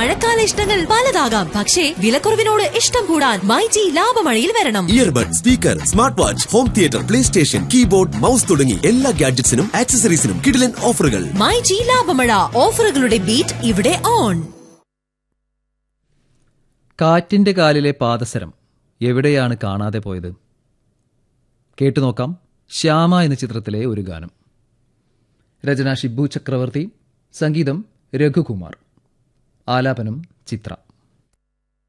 മഴക്കാല ഇഷ്ടങ്ങൾ പലതാകാം പക്ഷേ വിലക്കുറവിനോട് ഇഷ്ടം കൂടാൻ മൈജി ലാഭമഴയിൽ വരണം earbud speaker smart watch home theatre play station keyboard mouse തുടങ്ങി എല്ലാ ഗാഡ്ജറ്റ്സിനും ആക്സസറീസിനും കിടിലൻ ഓഫറുകൾ മൈജി ലാഭമഴ ഓഫറുകളുടെ ബീറ്റ് ഇവിടെ ഓൺ കാറ്റിന്റെ കാലിലെ പാദസരം എവിടെയാണ് കാണാതെ പോയത് കേട്ടുനോക്കാം ശ്യാമ എന്ന ചിത്രത്തിലെ ഒരു ഗാനം രചന ഷിബു ചക്രവർത്തി സംഗീതം രഘുകുമാർ ആലാപനം ചിത്ര